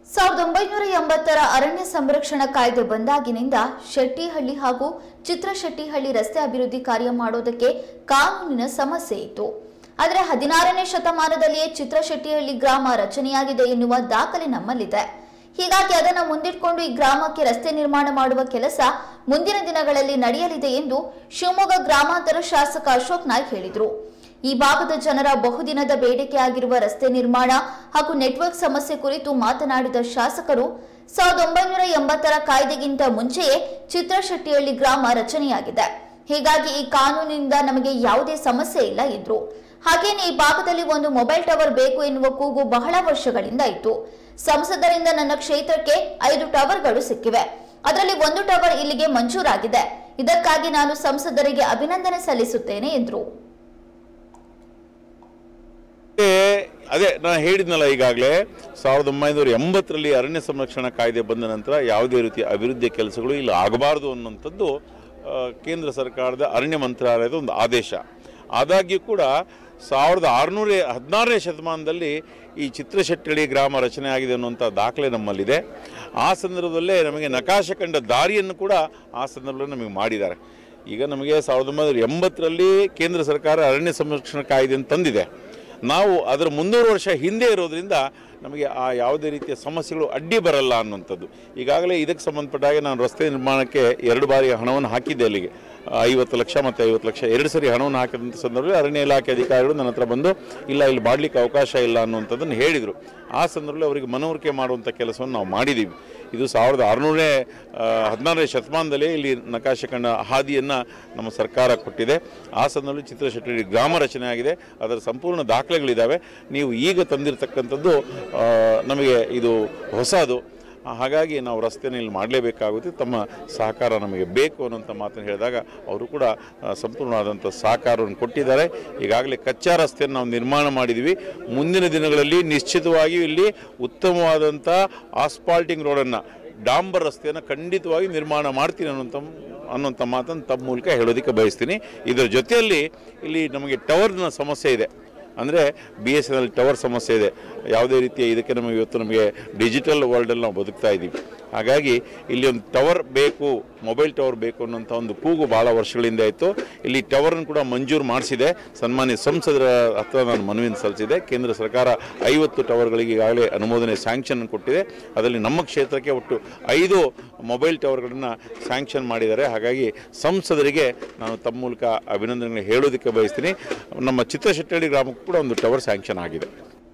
ಸಾವಿರದ ಒಂಬೈನೂರ ಎಂಬತ್ತರ ಅರಣ್ಯ ಸಂರಕ್ಷಣಾ ಕಾಯ್ದೆ ಬಂದಾಗಿನಿಂದ ಶೆಟ್ಟಿಹಳ್ಳಿ ಹಾಗೂ ಚಿತ್ರಶೆಟ್ಟಿಹಳ್ಳಿ ರಸ್ತೆ ಅಭಿವೃದ್ಧಿ ಕಾರ್ಯ ಮಾಡೋದಕ್ಕೆ ಕಾನೂನಿನ ಸಮಸ್ಯೆ ಇತ್ತು ಆದರೆ ಹದಿನಾರನೇ ಶತಮಾನದಲ್ಲಿಯೇ ಚಿತ್ರಶೆಟ್ಟಿಹಳ್ಳಿ ಗ್ರಾಮ ರಚನೆಯಾಗಿದೆ ಎನ್ನುವ ದಾಖಲೆ ನಮ್ಮಲ್ಲಿದೆ ಹೀಗಾಗಿ ಅದನ್ನು ಮುಂದಿಟ್ಕೊಂಡು ಈ ಗ್ರಾಮಕ್ಕೆ ರಸ್ತೆ ನಿರ್ಮಾಣ ಮಾಡುವ ಕೆಲಸ ಮುಂದಿನ ದಿನಗಳಲ್ಲಿ ನಡೆಯಲಿದೆ ಎಂದು ಶಿವಮೊಗ್ಗ ಗ್ರಾಮಾಂತರ ಶಾಸಕ ಅಶೋಕ್ ನಾಯ್ಕ್ ಹೇಳಿದರು ಈ ಭಾಗದ ಜನರ ಬಹುದಿನದ ಬೇಡಿಕೆ ಆಗಿರುವ ರಸ್ತೆ ನಿರ್ಮಾಣ ಹಾಗೂ ನೆಟ್ವರ್ಕ್ ಸಮಸ್ಯೆ ಕುರಿತು ಮಾತನಾಡಿದ ಶಾಸಕರು ಸಾವಿರದ ಒಂಬೈನೂರ ಎಂಬತ್ತರ ಕಾಯ್ದೆಗಿಂತ ಮುಂಚೆಯೇ ಚಿತ್ರಶೆಟ್ಟಿಹಳ್ಳಿ ಗ್ರಾಮ ರಚನೆಯಾಗಿದೆ ಹೀಗಾಗಿ ಈ ಕಾನೂನಿನಿಂದ ನಮಗೆ ಯಾವುದೇ ಸಮಸ್ಯೆ ಇಲ್ಲ ಎಂದ್ರು ಹಾಗೇನೆ ಈ ಭಾಗದಲ್ಲಿ ಒಂದು ಮೊಬೈಲ್ ಟವರ್ ಬೇಕು ಎನ್ನುವ ಕೂಗು ಬಹಳ ವರ್ಷಗಳಿಂದ ಇತ್ತು ಸಂಸದರಿಂದ ನನ್ನ ಕ್ಷೇತ್ರಕ್ಕೆ ಐದು ಟವರ್ಗಳು ಸಿಕ್ಕಿವೆ ಅದರಲ್ಲಿ ಒಂದು ಟವರ್ ಇಲ್ಲಿಗೆ ಮಂಜೂರಾಗಿದೆ ಇದಕ್ಕಾಗಿ ನಾನು ಸಂಸದರಿಗೆ ಅಭಿನಂದನೆ ಸಲ್ಲಿಸುತ್ತೇನೆ ಎಂದರು ಮತ್ತೆ ಅದೇ ನಾನು ಹೇಳಿದ್ನಲ್ಲ ಈಗಾಗಲೇ ಸಾವಿರದ ಒಂಬೈನೂರ ಎಂಬತ್ತರಲ್ಲಿ ಅರಣ್ಯ ಸಂರಕ್ಷಣಾ ಕಾಯ್ದೆ ಬಂದ ನಂತರ ಯಾವುದೇ ರೀತಿಯ ಅಭಿವೃದ್ಧಿ ಕೆಲಸಗಳು ಇಲ್ಲಿ ಆಗಬಾರದು ಅನ್ನುವಂಥದ್ದು ಆ, ಕೇಂದ್ರ ಸರ್ಕಾರದ ಅರಣ್ಯ ಮಂತ್ರಾಲಯದ ಒಂದು ಆದೇಶ ಆದಾಗ್ಯೂ ಕೂಡ ಸಾವಿರದ ಆರುನೂರ ಹದಿನಾರನೇ ಶತಮಾನದಲ್ಲಿ ಈ ಚಿತ್ರಶೆಟ್ಟಳ್ಳಿ ಗ್ರಾಮ ರಚನೆ ಆಗಿದೆ ಅನ್ನುವಂಥ ದಾಖಲೆ ನಮ್ಮಲ್ಲಿದೆ ಆ ಸಂದರ್ಭದಲ್ಲೇ ನಮಗೆ ನಕಾಶೆ ಕಂಡ ದಾರಿಯನ್ನು ಕೂಡ ಆ ಸಂದರ್ಭದಲ್ಲಿ ನಮಗೆ ಮಾಡಿದ್ದಾರೆ ಈಗ ನಮಗೆ ಸಾವಿರದ ಒಂಬೈನೂರ ಎಂಬತ್ತರಲ್ಲಿ ಕೇಂದ್ರ ಸರ್ಕಾರ ಅರಣ್ಯ ಸಂರಕ್ಷಣಾ ಕಾಯ್ದೆಯನ್ನು ತಂದಿದೆ ನಾವು ಅದರ ಮುನ್ನೂರು ವರ್ಷ ಹಿಂದೆ ಇರೋದ್ರಿಂದ ನಮಗೆ ಆ ಯಾವುದೇ ರೀತಿಯ ಸಮಸ್ಯೆಗಳು ಅಡ್ಡಿ ಬರಲ್ಲ ಅನ್ನುವಂಥದ್ದು ಈಗಾಗಲೇ ಇದಕ್ಕೆ ಸಂಬಂಧಪಟ್ಟ ಹಾಗೆ ನಾನು ರಸ್ತೆ ನಿರ್ಮಾಣಕ್ಕೆ ಎರಡು ಬಾರಿ ಹಣವನ್ನು ಹಾಕಿದ್ದೆ ಅಲ್ಲಿಗೆ ಆ, ಐವತ್ತು ಲಕ್ಷ ಮತ್ತು ಐವತ್ತು ಲಕ್ಷ ಎರಡು ಸರಿ ಹಣವನ್ನು ಹಾಕಿದಂಥ ಸಂದರ್ಭದಲ್ಲಿ ಅರಣ್ಯ ಇಲಾಖೆ ಅಧಿಕಾರಿಗಳು ನನ್ನ ಹತ್ರ ಬಂದು ಇಲ್ಲ ಇಲ್ಲಿ ಮಾಡಲಿಕ್ಕೆ ಅವಕಾಶ ಇಲ್ಲ ಅನ್ನುವಂಥದ್ದನ್ನು ಹೇಳಿದರು ಆ ಸಂದರ್ಭದಲ್ಲಿ ಅವರಿಗೆ ಮನವರಿಕೆ ಮಾಡುವಂಥ ಕೆಲಸವನ್ನು ನಾವು ಮಾಡಿದ್ದೀವಿ ಇದು ಸಾವಿರದ ಆರುನೂರನೇ ಹದಿನಾರನೇ ಶತಮಾನದಲ್ಲೇ ಇಲ್ಲಿ ನಕಾಶೆ ಕಂಡ ಹಾದಿಯನ್ನು ನಮ್ಮ ಸರ್ಕಾರ ಕೊಟ್ಟಿದೆ ಆ ಸಂದರ್ಭದಲ್ಲಿ ಚಿತ್ರಶೆಟ್ಟಿ ಗ್ರಾಮ ರಚನೆ ಆಗಿದೆ ಅದರ ಸಂಪೂರ್ಣ ದಾಖಲೆಗಳಿದ್ದಾವೆ ನೀವು ಈಗ ತಂದಿರತಕ್ಕಂಥದ್ದು ಆ, ನಮಗೆ ಇದು ಹೊಸದು ಹಾಗಾಗಿ ನಾವು ರಸ್ತೆನ ಇಲ್ಲಿ ಮಾಡಲೇಬೇಕಾಗುತ್ತೆ ತಮ್ಮ ಸಹಕಾರ ನಮಗೆ ಬೇಕು ಅನ್ನೋಂಥ ಮಾತನ್ನು ಹೇಳಿದಾಗ ಅವರು ಕೂಡ ಆ, ಸಂಪೂರ್ಣವಾದಂಥ ಸಹಕಾರವನ್ನು ಕೊಟ್ಟಿದ್ದಾರೆ ಈಗಾಗಲೇ ಕಚ್ಚಾ ರಸ್ತೆಯನ್ನು ನಾವು ನಿರ್ಮಾಣ ಮಾಡಿದ್ದೀವಿ ಮುಂದಿನ ದಿನಗಳಲ್ಲಿ ನಿಶ್ಚಿತವಾಗಿಯೂ ಇಲ್ಲಿ ಉತ್ತಮವಾದಂಥ ಆಸ್ಪಾಲ್ಟಿಂಗ್ ರೋಡನ್ನು ಡಾಂಬರ್ ರಸ್ತೆಯನ್ನು ಖಂಡಿತವಾಗಿ ನಿರ್ಮಾಣ ಮಾಡ್ತೀನಿ ಅನ್ನೋಂಥ ಅನ್ನೋಂಥ ಮಾತನ್ನು ತಮ್ಮ ಮೂಲಕ ಹೇಳೋದಕ್ಕೆ ಬಯಸ್ತೀನಿ ಇದರ ಜೊತೆಯಲ್ಲಿ ಇಲ್ಲಿ ನಮಗೆ ಟವರ್ನ ಸಮಸ್ಯೆ ಇದೆ ಅಂದರೆ B S N L tower ಸಮಸ್ಯೆ ಇದೆ ಯಾವುದೇ ರೀತಿಯ ಇದಕ್ಕೆ ನಮಗೆ ಇವತ್ತು ನಮಗೆ ಡಿಜಿಟಲ್ ವರ್ಲ್ಡಲ್ಲಿ ನಾವು ಬದುಕ್ತಾ ಇದ್ದೀವಿ ಹಾಗಾಗಿ ಇಲ್ಲಿ ಒಂದು ಟವರ್ ಬೇಕು ಮೊಬೈಲ್ ಟವರ್ ಬೇಕು ಅನ್ನೋಂಥ ಒಂದು ಕೂಗು ಭಾಳ ವರ್ಷಗಳಿಂದ ಇತ್ತು ಇಲ್ಲಿ ಟವರ್ನ ಕೂಡ ಮಂಜೂರು ಮಾಡಿಸಿದೆ ಸನ್ಮಾನ್ಯ ಸಂಸದರ ಹತ್ರ ನಾನು ಮನವಿಯನ್ನು ಸಲ್ಲಿಸಿದೆ ಕೇಂದ್ರ ಸರ್ಕಾರ ಐವತ್ತು ಟವರ್ಗಳಿಗೆ ಈಗಾಗಲೇ ಅನುಮೋದನೆ ಸ್ಯಾಂಕ್ಷನ್ ಕೊಟ್ಟಿದೆ ಅದರಲ್ಲಿ ನಮ್ಮ ಕ್ಷೇತ್ರಕ್ಕೆ ಒಟ್ಟು ಐದು ಮೊಬೈಲ್ ಟವರ್ಗಳನ್ನು ಸ್ಯಾಂಕ್ಷನ್ ಮಾಡಿದ್ದಾರೆ ಹಾಗಾಗಿ ಸಂಸದರಿಗೆ ನಾನು ತಮ್ಮ ಮೂಲಕ ಅಭಿನಂದನೆ ಹೇಳೋದಕ್ಕೆ ಬಯಸ್ತೀನಿ ನಮ್ಮ ಚಿತ್ರಶೆಟ್ಟಳ್ಳಿ ಗ್ರಾಮಕ್ಕೂ ಕೂಡ ಒಂದು ಟವರ್ ಸ್ಯಾಂಕ್ಷನ್ ಆಗಿದೆ